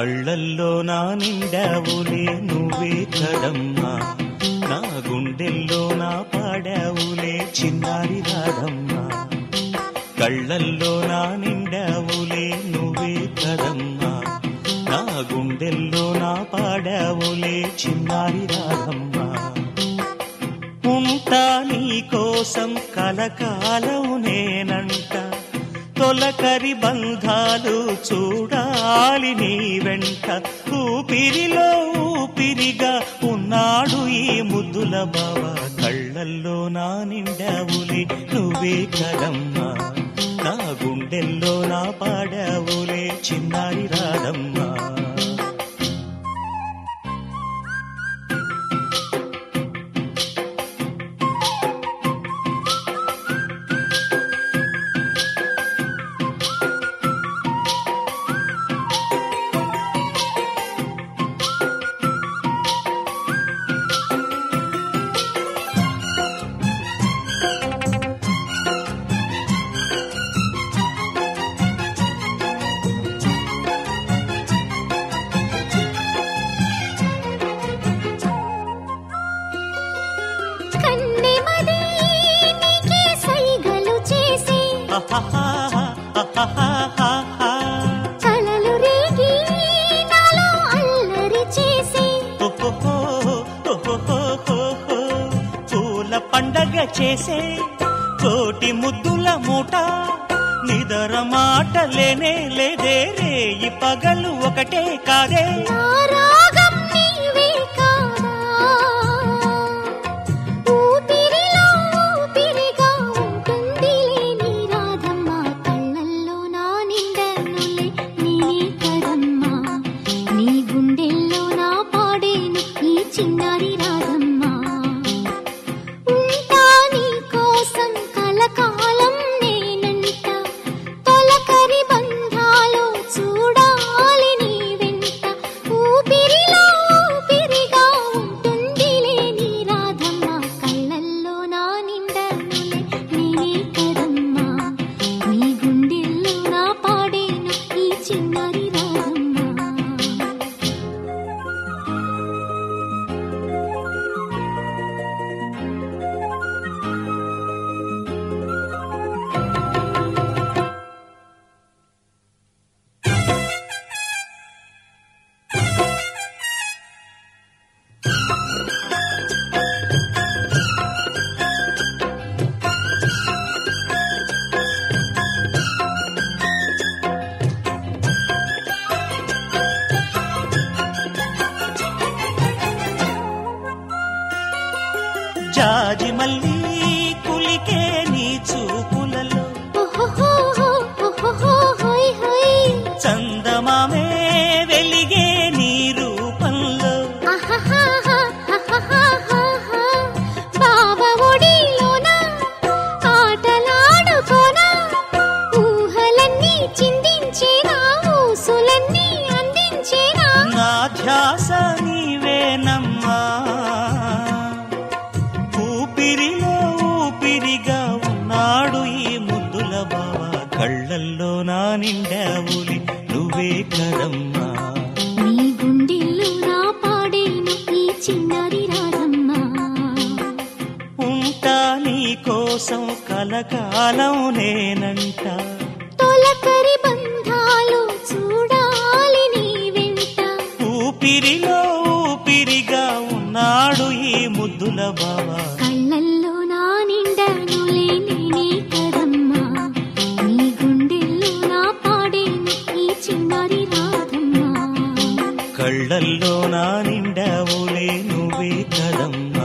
కళ్ళల్లో నా నిండావులే నువ్వే కదమ్మా నా గుండెల్లో నా పాడావులే చిన్నారి రాధమ్మా కళ్ళల్లో నా నిండావులే నువ్వే కదమ్మా నా గుండెల్లో నా పాడావులే చిన్నారి రాధమ్మా ఉంటా నీ కోసం కలకాలం నేనంట తొలకరి బంధాలు చూడాలి నీ వెంట ఊపిరిలో ఊపిరిగా ఉన్నాడు ఈ ముద్దుల బావ కళ్ళల్లో నా నిండావులే నువ్వే కదమ్మా నా గుండెల్లో నా పాడావులే చిన్నారి రాదమ్మా కన్నెమది నీకే సైగలు చేసి కలలు రేగి నాలో అల్లరి చేసి పూల పండగ చేసే కోటి ముద్దుల మూట నిదర మాట లేనే లేదే రేయి పగలు ఒకటే కాదే నా రాగం నీవే కాదా ఊపిరిలో ఊపిరిగా ఉంటుందిలే నీ రాధమ్మ కళ్ళల్లో నా నిండనులే నేనే కదమ్మా నీ గుండెల్లో నా పాడేను ఈ చిన్నారి రాధమ్మ ఉంటా నీ కోసం కలకాలం నేనంట తొలకరి బంధాలు చూడాలి నీ వెంట ఊపిరిలో ఊపిరిగా ఉంటుందిలే నీ రాధమ్మ కళ్ళల్లో నా నిండనులే నేనే కదమ్మా నీ గుండెల్లో నా పాడేను ఈ చిన్నారి రాధమ్మ జాజి మల్లి కులికే నీ చూపులలో హోయ్ హోయ్ చందమామే వెలిగే నీ రూపంలో బావ ఒడిలోన ఆటలాడుకోనా ఊహలన్నీ చిందించేనా ఊసులన్నీ అందించేనా నా ధ్యాస నీవేనమ్మా ఊపిరిలో ఊపిరిగా ఉన్నాడు ఈ ముద్దుల బావ కళ్ళల్లో నా నిండావులి నువ్వే కదమ్మా నీ గుండెల్లో నా పాడేను ఈ చిన్నారి రాధమ్మ ఉంటా నీ కోసం కలకాలం నేనంట తొలకరి బంధాలు చూడాలి నీ వెంట ఊపిరిలో ఊపిరిగా ఉన్నాడు ఈ ముద్దుల బావ కళ్ళల్లో నా నిండనులే నేనే కదమ్మా నీ గుండెల్లో నా పాడేను ఈ చిన్నారి రాధమ్మ కళ్ళల్లో నా నిండావులే నువ్వే కదమ్మా